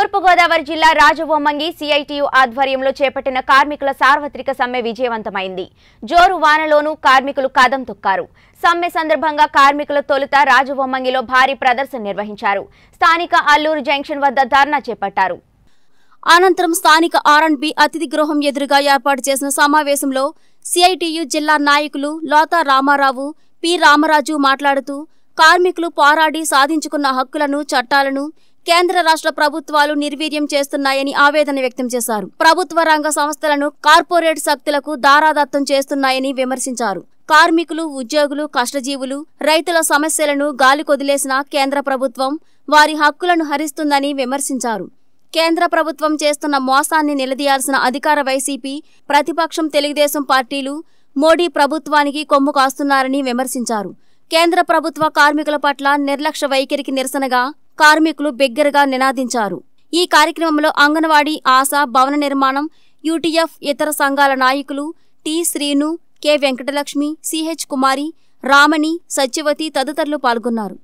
తూర్పుగోదావరి జిల్లా రాజవొమ్మంగి సిఐటియు ఆధ్వర్యంలో చేపట్టిన కార్మికుల సార్వత్రిక సమ్మె విజయవంతమైంది జోరు వానలోనూ కార్మికులు కదం తొక్కారు సమ్మె సందర్భంగా కార్మికుల తొలుత రాజవొమ్మంగిలో భారీ ప్రదర్శన నిర్వహించారు స్థానిక అల్లూరు జంక్షన్ వద్ద ధర్నా చేపట్టారు అనంతరం స్థానిక ఆర్ఎండ్బి అతిథి గృహం ఎదురుగా ఏర్పాటు చేసిన సమావేశంలో సిఐటియు జిల్లా నాయకులు లోతా రామారావు పి రామరాజు మాట్లాడుతూ కార్మికులు పోరాడి సాధించుకున్న హక్కులను చట్టాలను కేంద్ర రాష్ట్ర ప్రభుత్వాలు నిర్వీర్యం చేస్తున్నాయని ఆవేదన వ్యక్తం చేశారు ప్రభుత్వ రంగ సంస్థలను కార్పొరేట్ శక్తులకు దారాదత్తం చేస్తున్నాయని విమర్శించారు కార్మికులు ఉద్యోగులు కష్టజీవులు రైతుల సమస్యలను గాలికొదిలేసిన కేంద్ర ప్రభుత్వం వారి హక్కులను హరిస్తుందని విమర్శించారు కేంద్ర ప్రభుత్వం చేస్తున్న మోసాన్ని నిలదీయాల్సిన అధికార వైసీపీ ప్రతిపక్షం తెలుగుదేశం పార్టీలు మోడీ ప్రభుత్వానికి కొమ్ము కాస్తున్నారని విమర్శించారు కేంద్ర ప్రభుత్వ కార్మికుల పట్ల నిర్లక్ష్య వైఖరికి నిరసనగా కార్మికులు బిగ్గరగా నినాదించారు ఈ కార్యక్రమంలో అంగన్వాడీ ఆశా భవన నిర్మాణం యూటీఎఫ్ ఇతర సంఘాల నాయకులు T Srinu K Venkatalakshmi CH Kumari Ramani Satyavathi తదితరులు పాల్గొన్నారు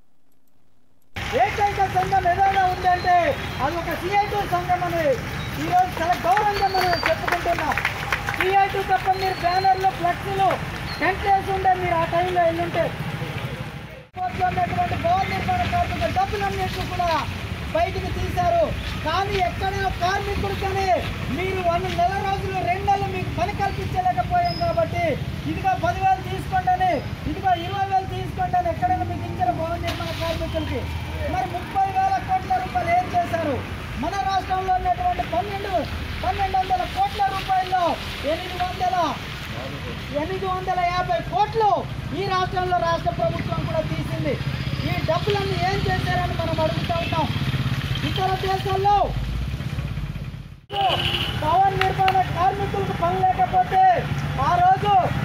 ఏకైక సంఘం ఏదైనా ఉందంటే అది ఒక సిఐటు సంఘం అని ఈరోజు చాలా గౌరవంగా మనం చెప్పుకుంటున్నాం సిఐటు తప్ప మీరు బ్యానర్లు ఫ్లెక్సీలు టెంట్ వేసి ఉండే మీరు ఆ టైంలో వెళ్ళుంటే కోర్టులో ఉన్నటువంటి భవన నిర్మాణ కార్మిక డబ్బులన్నింటినీ కూడా బయటికి తీశారు కానీ ఎక్కడైనా కార్మికుడికని మీరు వన్ నెల రోజులు రెండు నెలలు మీకు పని కల్పించలేకపోయాం కాబట్టి ఇదిగో పదివేలు తీసుకోండి అని ఇదిగో ఇరవై వేలు తీసుకోండి అని ఎక్కడైనా మీకు ఇచ్చిన భవన నిర్మాణ కార్మికులకి మరి ముప్పై వేల కోట్ల రూపాయలు ఏం చేశారు మన రాష్ట్రంలో ఉన్నటువంటి పన్నెండు పన్నెండు వందల కోట్ల రూపాయల్లో ఎనిమిది వందల ఎనిమిది వందల యాభై కోట్లు ఈ రాష్ట్రంలో రాష్ట్ర ప్రభుత్వం కూడా తీసింది ఈ డబ్బులన్నీ ఏం చేశారని మనం అడుగుతా ఉన్నాం ఇతర దేశాల్లో భవన నిర్మాణ కార్మికులకు పని లేకపోతే ఆ రోజు